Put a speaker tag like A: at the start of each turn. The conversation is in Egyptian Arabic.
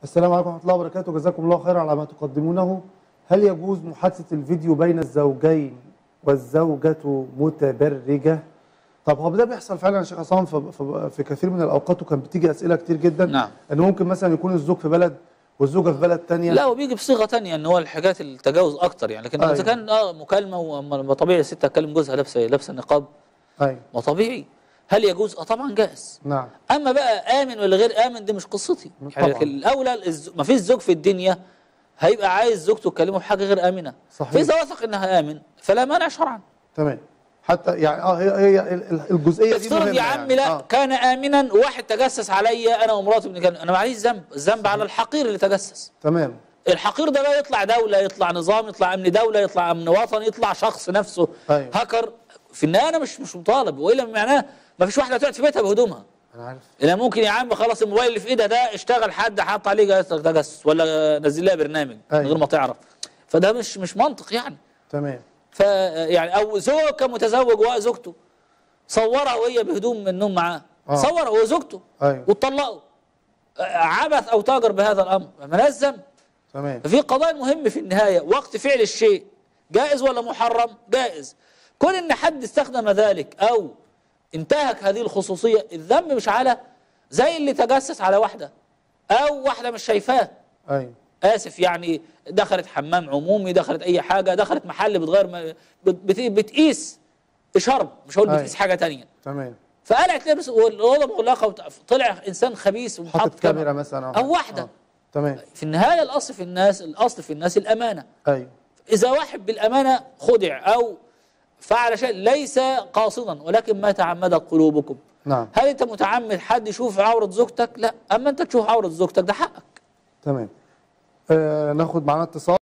A: السلام عليكم ورحمة الله وبركاته جزاكم الله خيرا على ما تقدمونه هل يجوز محادثة الفيديو بين الزوجين والزوجة متبرجة طب هو ده بيحصل فعلا يا شيخ عصام في, في, في كثير من الأوقات وكان بتيجي أسئلة كتير جدا
B: نعم.
A: إن ممكن مثلا يكون الزوج في بلد والزوجة في بلد تانية
B: لا وبيجي بصيغه تانية ان هو الحاجات التجاوز اكتر يعني لكن
A: أيوة.
B: اذا كان اه مكالمه وأما ما طبيعي الست تكلم جوزها لابسه لابسه نقاب
A: أيوة
B: ما طبيعي هل يجوز؟ اه طبعا جائز
A: نعم
B: اما بقى امن ولا غير امن دي مش قصتي
A: طبعاً.
B: يعني لكن الاولى الز... ما فيش زوج في الدنيا هيبقى عايز زوجته تكلمه في حاجه غير امنه
A: صحيح.
B: فاذا وثق انها امن فلا مانع شرعا
A: تمام حتى يعني اه هي هي ال- ال- الجزئية دي
B: افترض
A: مهمة
B: يا عم
A: يعني.
B: لا
A: آه.
B: كان امنا وواحد تجسس عليا انا ومراتي بنتكلم انا معليش ذنب الذنب على الحقير اللي تجسس
A: تمام
B: الحقير ده بقى يطلع دولة يطلع نظام يطلع أمن دولة يطلع أمن وطني يطلع شخص نفسه
A: أيوة.
B: هاكر في النهاية أنا مش مش مطالب وإلا معناه ما فيش واحدة تقعد في بيتها بهدومها
A: أنا عارف
B: إلا ممكن يا عم خلاص الموبايل اللي في إيدها ده اشتغل حد حط عليه جهاز تجسس ولا نزل لها برنامج
A: أيوة.
B: من غير ما تعرف فده مش مش منطق يعني
A: تمام
B: ف يعني أو زوج كان متزوج وزوجته صورها وهي بهدوم من النوم معاه
A: آه.
B: صورها هو زوجته
A: أيوة
B: واتطلقوا عبث أو تاجر بهذا الأمر مالهاش ذنب
A: تمام
B: ففي قضايا مهم في النهاية وقت فعل الشيء جائز ولا محرم جائز كون ان حد استخدم ذلك او انتهك هذه الخصوصية الذنب مش على زي اللي تجسس على واحدة او واحدة مش شايفاه
A: أيوة
B: اسف يعني دخلت حمام عمومي دخلت اي حاجة دخلت محل بتغير م- بت- بت- بتقيس شرب مش هقول
A: أيوة.
B: بتقيس حاجة تانية
A: تمام
B: فقلعت لبس والأوضة مغلقة وط- طلع انسان خبيث وحط
A: حاطط كاميرا مثلا
B: او واحدة
A: آه. تمام
B: في النهاية الاصل في الناس الاصل في الناس الامانة
A: أيوة
B: إذا واحد بالأمانة خدع أو فعل شيء ليس قاصدا ولكن ما تعمدت قلوبكم
A: نعم
B: هل أنت متعمد حد يشوف عورة زوجتك لا أما أنت تشوف عورة زوجتك ده حقك
A: تمام آه ناخد معانا اتصال